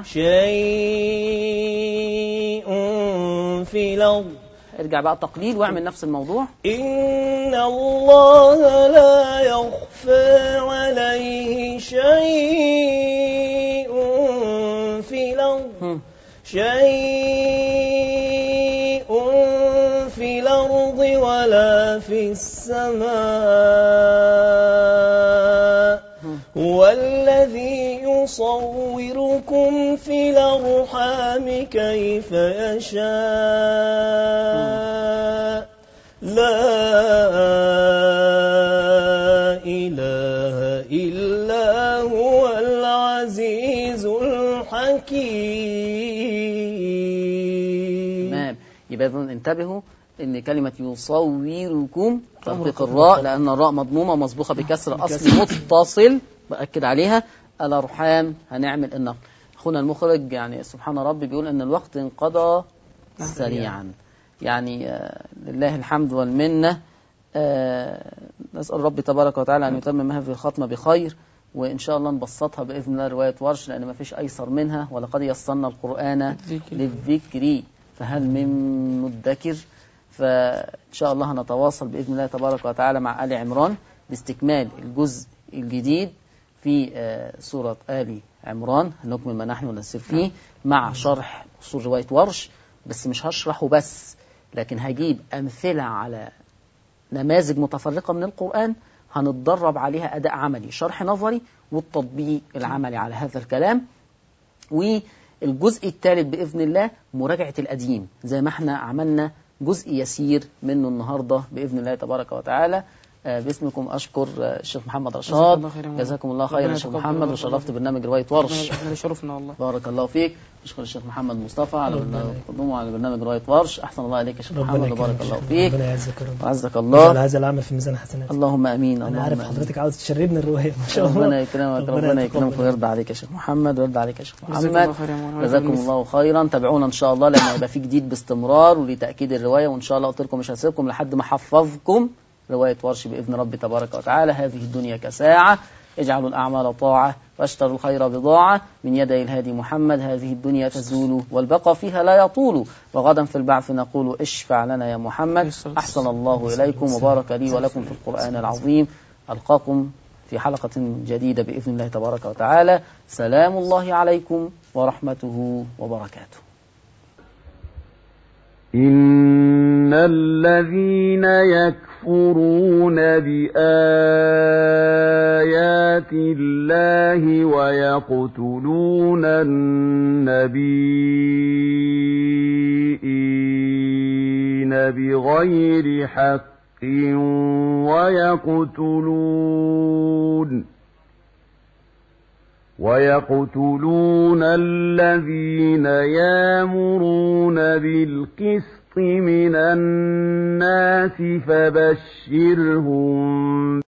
شيء في الأرض ارجع بقى تقليل واعمل نفس الموضوع إن الله لا يخفى عليه شيء في الأرض هم. شيء في الأرض ولا في السماء هو الذي يصوركم في الأرحام كيف يشاء لا إله إلا هو العزيز الحكيم تمام يبقى إذن انتبهوا ان كلمة يصوركم تنطيق الراء لان الراء مضمومة مسبوقة بكسر اصل متصل باكد عليها الارحام هنعمل النقل اخونا المخرج يعني سبحان ربي بيقول ان الوقت انقضى سريعا يعني آه، لله الحمد والمنة آه، نسأل ربي تبارك وتعالى أن يتمم هذه الختمة بخير وإن شاء الله نبسطها بإذن الله رواية ورش لأن ما فيش أيسر منها ولقد يسرنا القرآن الذكر. للذكر فهل من مدكر فإن شاء الله هنتواصل بإذن الله تبارك وتعالى مع آل عمران لاستكمال الجزء الجديد في آه، سورة آل عمران نكمل ما نحن نسير فيه مع شرح أصول رواية ورش بس مش هشرحه بس لكن هجيب أمثلة على نماذج متفرقة من القرآن هنتدرب عليها أداء عملي شرح نظري والتطبيق العملي على هذا الكلام والجزء الثالث بإذن الله مراجعة القديم زي ما احنا عملنا جزء يسير منه النهاردة بإذن الله تبارك وتعالى آه، باسمكم أشكر آه، الشيخ محمد جزاكم رشاد الله خير يا مولانا. جزاكم الله خير ربنا يا شيخ يتقبل محمد ويرضى وشرفت الله. برنامج رواية ورش احنا شرفنا والله بارك الله فيك أشكر الشيخ محمد مصطفى على ربنا برنامج يكرمك. قدومه على برنامج رواية ورش أحسن الله عليك يا شيخ ربنا محمد وبارك يكرمك الله شكراً. فيك ربنا يعزك يا رب وعزك على الله هذا العمل في ميزان حسناتك اللهم امين انا اللهم عارف آمين. حضرتك عاوز تشربني الروايه ما شاء الله ربنا يكرمك ربنا يكرمك يتقبل. ويرضى عليك يا شيخ محمد ويرضى عليك يا شيخ جزاك الله محمد خير يا مولانا. جزاكم الله خيرا تابعونا ان شاء الله لما يبقى في جديد باستمرار ولتاكيد الروايه وان شاء الله قلت لكم مش هسيبكم لحد ما احفظكم روايه ورش باذن ربي تبارك وتعالى هذه الدنيا كساعه اجعلوا الاعمال طاعه واشتروا الخير بضاعه من يدي الهادي محمد هذه الدنيا تزول والبقاء فيها لا يطول وغدا في البعث نقول اشفع لنا يا محمد احسن الله اليكم وبارك لي ولكم في القران العظيم القاكم في حلقة جديدة بإذن الله تبارك وتعالى سلام الله عليكم ورحمته وبركاته إن الذين يكفرون بآيات الله ويقتلون النبيين بغير حق ويقتلون ويقتلون الذين يامرون بالقسط من الناس فبشرهم